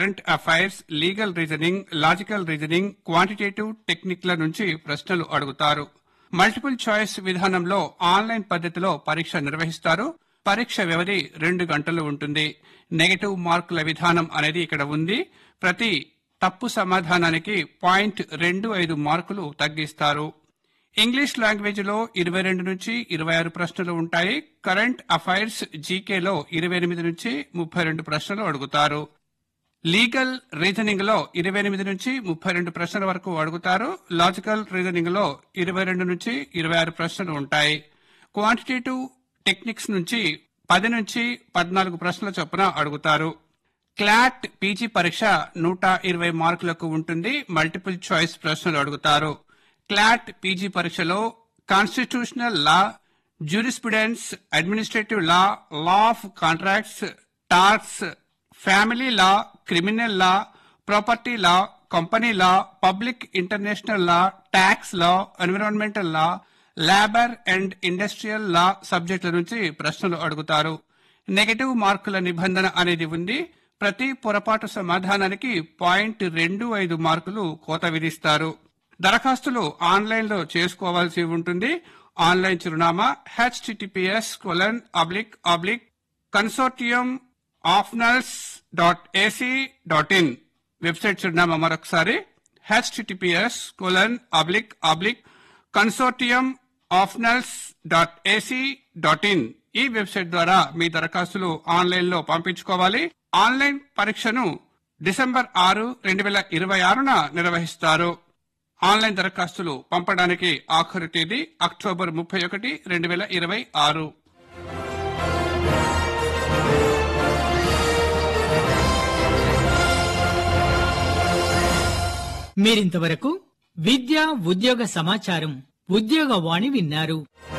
current affairs legal reasoning logical reasoning quantitative టెక్నిక్ల నుంచి ప్రశ్నలు అడుగుతారు మల్టిపుల్ చాయిస్ విధానంలో ఆన్లైన్ పద్ధతిలో పరీక్ష నిర్వహిస్తారు పరీక్ష వ్యవధి రెండు గంటలు ఉంటుంది నెగటివ్ మార్కుల విధానం అనేది ఇక్కడ ఉంది ప్రతి తప్పు సమాధానానికి పాయింట్ రెండు ఐదు మార్కులు తగ్గిస్తారు ఇంగ్లీష్ లాంగ్వేజ్ లో ఇరవై రెండు నుంచి ఇరవై ఆరు ప్రశ్నలు ఉంటాయి కరెంట్ అఫైర్స్ జీకేలో ఇరవై ఎనిమిది నుంచి ముప్పై రెండు ప్రశ్నలు అడుగుతారు లీగల్ రీజనింగ్ లో ఇరవై ఎనిమిది నుంచి ముప్పై రెండు ప్రశ్నల వరకు అడుగుతారు లాజికల్ రీజనింగ్ లో ఇరవై రెండు నుంచి ఇరవై ఆరు ప్రశ్నలు ఉంటాయి క్వాంటిటేటివ్ టెక్నిక్స్ నుంచి పది నుంచి పద్నాలుగు ప్రశ్నల చొప్పున అడుగుతారు క్లాట్ పీజీ పరీక్ష నూట ఇరవై మార్కులకు ఉంటుంది మల్టిపుల్ చాయిస్ ప్రశ్నలు అడుగుతారు క్లాట్ పీజీ పరీక్షలో constitutional law jurisprudence administrative law law of contracts torts family law criminal law property law company law public international law tax law environmental law labour and industrial law సబ్జెక్టుల నుంచి ప్రశ్నలు అడుగుతారు negative మార్కుల నిబంధన అనేది ఉంది ప్రతి పొరపాటు సమాధానానికి పాయింట్ రెండు ఐదు మార్కులు కోత విధిస్తారు దరఖాస్తులు ఆన్లైన్ లో చేసుకోవాల్సి ఉంటుంది ఆన్లైన్ చిరునామా HTTPS colon oblique oblique consortium of NLUs dot AC dot in website చిరునామా మరొకసారి HTTPS colon oblique oblique consortium of NLUs dot AC dot in ఈ వెబ్సైట్ ద్వారా మీ దరఖాస్తులు ఆన్లైన్ లో పంపించుకోవాలి ఆన్లైన్ పరీక్షను డిసెంబర్ ఆరు రెండు వేల ఇరవై ఆరున నిర్వహిస్తారు ఆన్లైన్ దరఖాస్తులు పంపడానికి ఆఖరు తేదీ అక్టోబర్ ముప్పై ఒకటి రెండు వేల ఇరవై ఆరు మీరింతవరకు విద్య ఉద్యోగ సమాచారం ఉద్యోగ వాణి విన్నారు